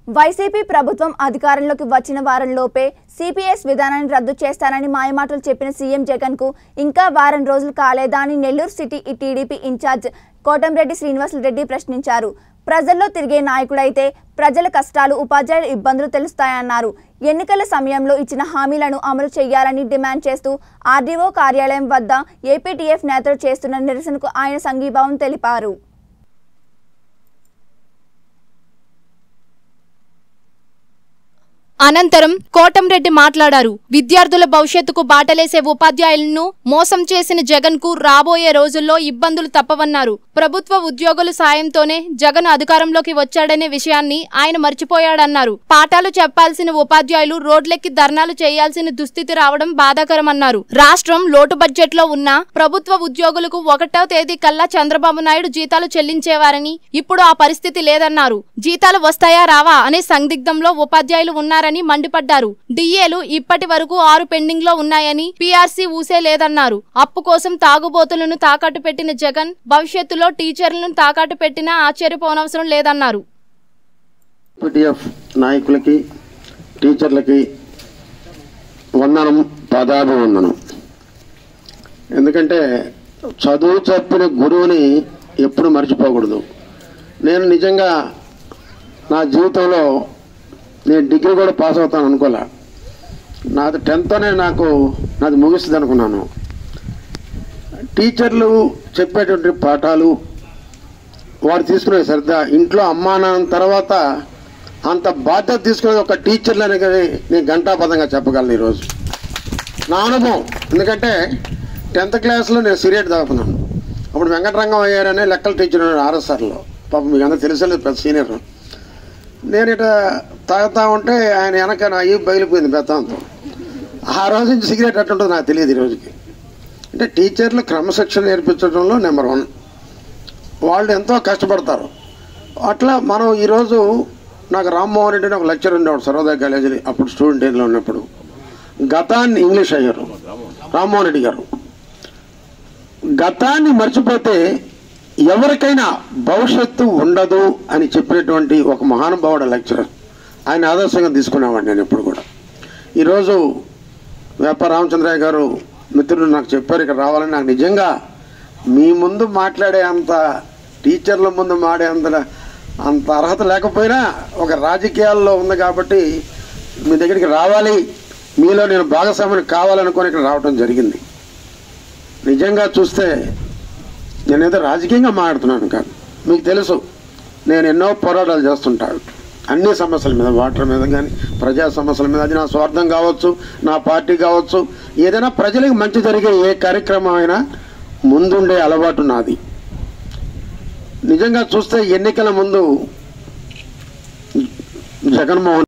YCP ప్రభుత్వం అధికారంలోకి వచ్చిన వారంలోపే సిపిఎస్ విధానాన్ని రద్దు చేస్తానని మాయమాటలు చెప్పిన సీఎం జగన్ కు ఇంకా వారం రోజులు కాలేదా అని Nellore city TDP incharge Kotamreddy Srinivasareddy ప్రశ్నించారు ప్రజల్లో తిరిగే నాయకుడైతే ప్రజల కష్టాలు ఉపాధ్యాయుల ఇబ్బందులు తెలుస్తాయన్నారు ఎన్నికల సమయంలో ఇచ్చిన హామీలను అమలు చేయాలని డిమాండ్ చేస్తూ ఆర్డీఓ కార్యాలయం వద్ద ఏపీటీఎఫ్ నేతలు చేస్తున్న నిరసనకు ఆయన సంఘీభావం తెలిపారు అనంతరం కోటంరెడ్డి మాట్లాడారు విద్యార్థుల భవిష్యత్తుకు బాటలేసే ఉపాధ్యాయులను మోసం చేసిన జగన్ కు రాబోయే రోజుల్లో ఇబ్బందులు తప్పవన్నారు ప్రభుత్వ ఉద్యోగుల సాయంతోనే జగన్ అధికారంలోకి వచ్చాడనే విషయాన్ని ఆయన మర్చిపోయాడన్నారు పాఠాలు చెప్పాల్సిన ఉపాధ్యాయులు రోడ్లెక్కి ధర్నాలు చేయాల్సిన దుస్థితి రావడం బాధాకరమన్నారు రాష్ట్రం లోటు బడ్జెట్ లో ఉన్న ప్రభుత్వ ఉద్యోగులకు ఒకటో తేదీ కల్లా చంద్రబాబు నాయుడు జీతాలు చెల్లించేవారని ఇప్పుడు ఆ పరిస్థితి లేదన్నారు జీతాలు వస్తాయా రావా అనే సందిగ్ధంలో ఉపాధ్యాయులు ఉన్నారని మండిపడ్డారు డిఏలు ఇప్పటి వరకు ఆరు పెండింగ్ లో ఉన్నాయని పీఆర్సీ ఊసే లేదన్నారు అప్పు కోసం తాగుబోతులను తాకట్టు పెట్టిన జగన్ భవిష్యత్తులో టీచర్లను తాకట్టు పెట్టినా ఆశ్చర్యపోనవసరం లేదన్నారు పిటిఎఫ్ నాయకులకి టీచర్లకి వందనం పాదాభివందనం ఎందుకంటే చదువు చెప్పిన గురువుని ఎప్పుడు మర్చిపోకూడదు నేను నిజంగా నా జీవితంలో నేను డిగ్రీ కూడా పాస్ అవుతాను అనుకోలే నాది టెన్త్తోనే నాకు నాది ముగిస్తుంది అనుకున్నాను టీచర్లు చెప్పేటువంటి పాఠాలు వారు తీసుకునే శ్రద్ధ ఇంట్లో అమ్మా నాన్న తర్వాత అంత బాధ్యత తీసుకునేది ఒక టీచర్లు అనేది నేను గంటాపదంగా చెప్పగలను ఈరోజు నా అనుభవం ఎందుకంటే టెన్త్ క్లాస్లో నేను సిగరెట్ తాగుతున్నాను అప్పుడు వెంకటరంగం అయ్యారనే లెక్కల టీచర్ ఉన్నాడు ఆర్ఎస్ఆర్లో పాపం మీకు అందరూ తెలుసలేదు పెద్ద సీనియర్ నేను ఇట తాగుతా ఉంటే ఆయన వెనక నా ఈ బయలుపోయింది బెత్తంతో ఆ రోజు నుంచి సిగరెట్ ఎట్టుంటుందో నాకు తెలియదు ఈ రోజుకి అంటే టీచర్లు క్రమశిక్షణ నేర్పించడంలో నెంబర్ వన్ వాళ్ళు ఎంతో కష్టపడతారు అట్లా మనం ఈరోజు నాకు రామ్మోహన్ రెడ్డి అని ఒక లెక్చర్ ఉండేవాడు సర్వోదయ కాలేజీ అప్పుడు స్టూడెంట్ ఏజ్లో ఉన్నప్పుడు గతాన్ని ఇంగ్లీష్ అయ్యారు రామ్మోహన్ రెడ్డి గారు గతాన్ని మర్చిపోతే ఎవరికైనా భవిష్యత్తు ఉండదు అని చెప్పినటువంటి ఒక మహానుభావుడు లెక్చరర్ ఆయన ఆదర్శంగా తీసుకునేవాడిని నేను ఎప్పుడు కూడా ఈరోజు వేప రామచంద్రయ్య గారు మిత్రులు నాకు చెప్పారు ఇక్కడ రావాలని నాకు నిజంగా మీ ముందు మాట్లాడే అంత టీచర్ల ముందు మాడే అంత అంత అర్హత లేకపోయినా ఒక రాజకీయాల్లో ఉంది కాబట్టి మీ దగ్గరికి రావాలి మీలో నేను భాగస్వామిని కావాలనుకొని ఇక్కడ రావడం జరిగింది నిజంగా చూస్తే నేనేదో రాజకీయంగా మాట్లాడుతున్నాను కాదు మీకు తెలుసు నేను ఎన్నో పోరాటాలు చేస్తుంటాను అన్ని సమస్యల మీద వాటర్ మీద కానీ ప్రజా సమస్యల మీద అది నా స్వార్థం కావచ్చు నా పార్టీ కావచ్చు ఏదైనా ప్రజలకు మంచి జరిగే ఏ కార్యక్రమం అయినా ముందుండే అలవాటు నాది నిజంగా చూస్తే ఎన్నికల ముందు జగన్మోహన్